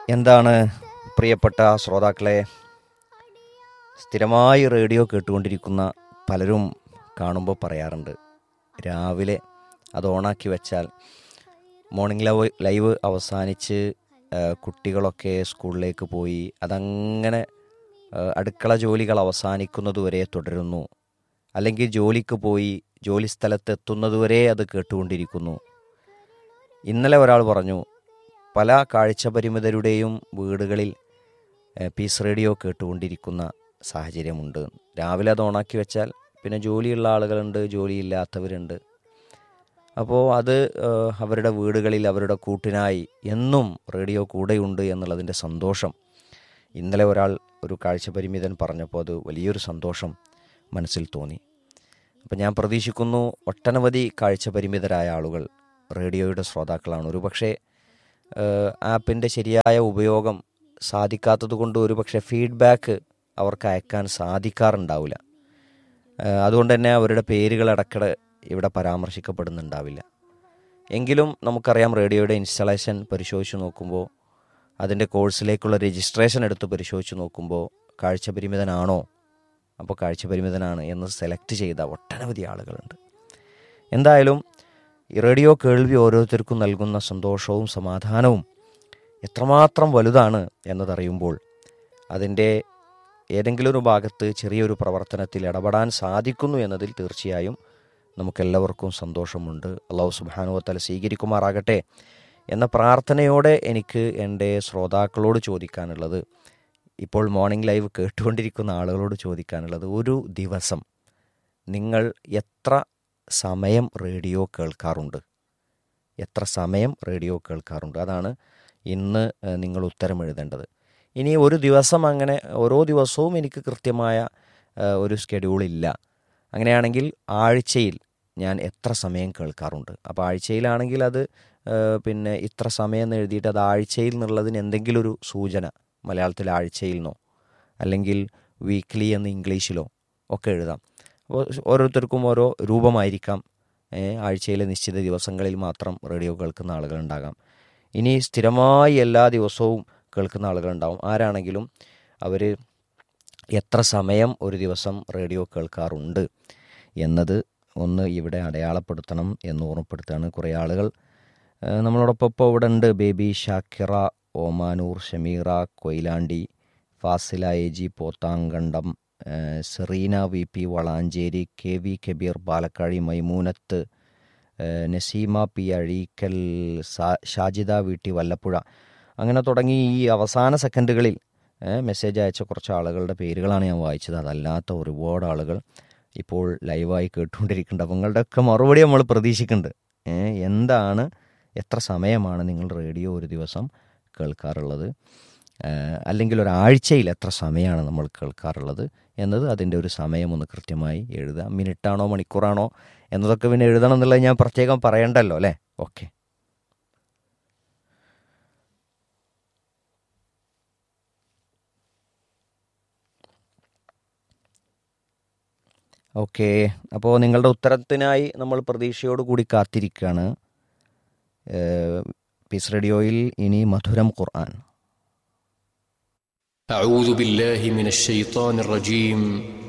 എന്താണ് പ്രിയപ്പെട്ട ശ്രോതാക്കളെ സ്ഥിരമായി റേഡിയോ കേട്ടുകൊണ്ടിരിക്കുന്ന പലരും കാണുമ്പോൾ പറയാറുണ്ട് രാവിലെ അത് ഓണാക്കി വെച്ചാൽ മോർണിംഗ് ലൈവ് ലൈവ് അവസാനിച്ച് ആ, കുട്ടികളൊക്കെ സ്കൂളിലേക്ക് പോയി അതങ്ങനെ ആ, അടുക്കള ജോലികൾ അവസാനിക്കുന്നതുവരെ തുടരുന്നു അല്ലെങ്കിൽ ജോലിക്ക് പോയി ജോലി സ്ഥലത്ത് എത്തുന്നതുവരെ അത് കേട്ടുകൊണ്ടിരിക്കുന്നു ഇന്നലെ ഒരാൾ പറഞ്ഞു പല കാഴ്ചപരിമിതരുടെയും വീടുകളിൽ ഏഹ്, പീസ് റേഡിയോ കേട്ടുകൊണ്ടിരിക്കുന്ന സാഹചര്യമുണ്ട് രാവിലെ അത് ഓണാക്കി വെച്ചാൽ പിന്നെ ജോലിയുള്ള ആളുകളുണ്ട് ജോലിയില്ലാത്തവരുണ്ട് അപ്പോൾ അത് ഏഹ്, അവരുടെ വീടുകളിൽ അവരുടെ കൂട്ടിനായി എന്നും റേഡിയോ കൂടെയുണ്ട് എന്നുള്ളതിൻ്റെ സന്തോഷം ഇന്നലെ ഒരാൾ ഒരു കാഴ്ചപരിമിതൻ പറഞ്ഞപ്പോൾ അത് വലിയൊരു സന്തോഷം മനസ്സിൽ തോന്നി അപ്പം ഞാൻ പ്രതീക്ഷിക്കുന്നു ഒട്ടനവധി കാഴ്ചപരിമിതരായ ആളുകൾ റേഡിയോയുടെ ശ്രോതാക്കളാണ് ഒരുപക്ഷെ ആപ്പിൻ്റെ ശരിയായ ഉപയോഗം സാധിക്കാത്തത് കൊണ്ട് ഒരുപക്ഷെ ഫീഡ്ബാക്ക് അവർക്ക് അയക്കാൻ സാധിക്കാറുണ്ടാവില്ല ഏഹ് അതുകൊണ്ട് തന്നെ അവരുടെ പേരുകൾ ഇടയ്ക്കിടെ ഇവിടെ പരാമർശിക്കപ്പെടുന്നുണ്ടാവില്ല എങ്കിലും നമുക്കറിയാം റേഡിയോയുടെ ഇൻസ്റ്റലേഷൻ പരിശോധിച്ച് നോക്കുമ്പോൾ അതിൻ്റെ കോഴ്സിലേക്കുള്ള രജിസ്ട്രേഷൻ എടുത്ത് പരിശോധിച്ച് നോക്കുമ്പോൾ കാഴ്ചപരിമിതനാണോ അപ്പോൾ കാഴ്ചപരിമിതനാണ് എന്ന് സെലക്ട് ചെയ്ത ഒട്ടനവധി ആളുകളുണ്ട് എന്തായാലും ഈ റേഡിയോ കേൾവി ഓരോരുത്തർക്കും നൽകുന്ന സന്തോഷവും സമാധാനവും എത്രമാത്രം വലുതാണ് എന്നതറിയുമ്പോൾ അതിൻ്റെ ഏതെങ്കിലും ഒരു ഭാഗത്ത് ചെറിയൊരു പ്രവർത്തനത്തിൽ ഇടപെടാൻ സാധിക്കുന്നു എന്നതിൽ തീർച്ചയായും നമുക്കെല്ലാവർക്കും സന്തോഷമുണ്ട് അള്ളാഹു സുബാനുവത്തല സ്വീകരിക്കുമാറാകട്ടെ എന്ന പ്രാർത്ഥനയോടെ എനിക്ക് എൻ്റെ ശ്രോതാക്കളോട് ചോദിക്കാനുള്ളത് ഇപ്പോൾ മോർണിംഗ് ലൈവ് കേട്ടുകൊണ്ടിരിക്കുന്ന ആളുകളോട് ചോദിക്കാനുള്ളത് ഒരു ദിവസം നിങ്ങൾ എത്ര സമയം റേഡിയോ കേൾക്കാറുണ്ട് എത്ര സമയം റേഡിയോ കേൾക്കാറുണ്ട് അതാണ് ഇന്ന് ഏഹ്, നിങ്ങൾ ഉത്തരം എഴുതേണ്ടത് ഇനി ഒരു ദിവസം അങ്ങനെ ഓരോ ദിവസവും എനിക്ക് കൃത്യമായ ഏഹ്, ഒരു സ്കെഡ്യൂൾ ഇല്ല അങ്ങനെയാണെങ്കിൽ ആഴ്ചയിൽ ഞാൻ എത്ര സമയം കേൾക്കാറുണ്ട് അപ്പോൾ ആഴ്ചയിലാണെങ്കിൽ അത് ഏഹ്, പിന്നെ ഇത്ര സമയം എന്ന് എഴുതിയിട്ട് അത് ആഴ്ചയിൽ എന്നുള്ളതിന് എന്തെങ്കിലും ഒരു സൂചന മലയാളത്തിൽ ആഴ്ചയിൽ നിന്നോ അല്ലെങ്കിൽ വീക്ക്ലി എന്ന് ഇംഗ്ലീഷിലോ ഒക്കെ എഴുതാം അപ്പോൾ ഓരോരുത്തർക്കും ഓരോ രൂപമായിരിക്കാം ഏ, ആഴ്ചയിലെ നിശ്ചിത ദിവസങ്ങളിൽ മാത്രം റേഡിയോ കേൾക്കുന്ന ആളുകളുണ്ടാകാം ഇനി സ്ഥിരമായി എല്ലാ ദിവസവും കേൾക്കുന്ന ആളുകളുണ്ടാവും ആരാണെങ്കിലും അവർ എത്ര സമയം ഒരു ദിവസം റേഡിയോ കേൾക്കാറുണ്ട് എന്നത് ഒന്ന് ഇവിടെ അടയാളപ്പെടുത്തണം എന്ന് ഓർമ്മപ്പെടുത്തുകയാണ് കുറേ ആളുകൾ ഏഹ് നമ്മളോടൊപ്പം ഇപ്പോൾ ഇവിടെ ഉണ്ട് Baby Shakira Omanoor Shameera Koyilandy Fasila A G Pothankandam ഏഹ് Sereena V P Valanchery K V Kabeer Palakkazhi Maimoonath ഏഹ് നസീമ പി അഴീക്കൽ സാ- ഷാജിദ വീട്ടി വല്ലപ്പുഴ അങ്ങനെ തുടങ്ങി ഈ അവസാന സെക്കൻഡുകളിൽ ഏഹ് മെസ്സേജ് അയച്ച കുറച്ച് ആളുകളുടെ പേരുകളാണ് ഞാൻ വായിച്ചത് അതല്ലാത്ത ഒരുപാട് ആളുകൾ ഇപ്പോൾ ലൈവായി കേട്ടുകൊണ്ടിരിക്കുന്നുണ്ട് അപ്പോൾ നിങ്ങളുടെയൊക്കെ മറുപടി നമ്മൾ പ്രതീക്ഷിക്കുന്നുണ്ട് ഏഹ് എന്താണ് എത്ര സമയമാണ് നിങ്ങൾ റേഡിയോ ഒരു ദിവസം കേൾക്കാറുള്ളത് ഏഹ് അല്ലെങ്കിൽ ഒരാഴ്ചയിൽ എത്ര സമയമാണ് നമ്മൾ കേൾക്കാറുള്ളത് എന്നത് അതിൻ്റെ ഒരു സമയം ഒന്ന് കൃത്യമായി എഴുതുക മിനിറ്റാണോ മണിക്കൂറാണോ എന്നതൊക്കെ പിന്നെ എഴുതണം എന്നുള്ളത് ഞാൻ പ്രത്യേകം പറയണ്ടല്ലോ അല്ലേ ഓക്കെ ഓക്കെ അപ്പോൾ നിങ്ങളുടെ ഉത്തരത്തിനായി നമ്മൾ പ്രതീക്ഷയോട് കൂടി കാത്തിരിക്കുകയാണ് ഏഹ് പീസ് റേഡിയോയിൽ ഇനി മധുരം ഖുർആൻ أعوذ بالله من الشيطان الرجيم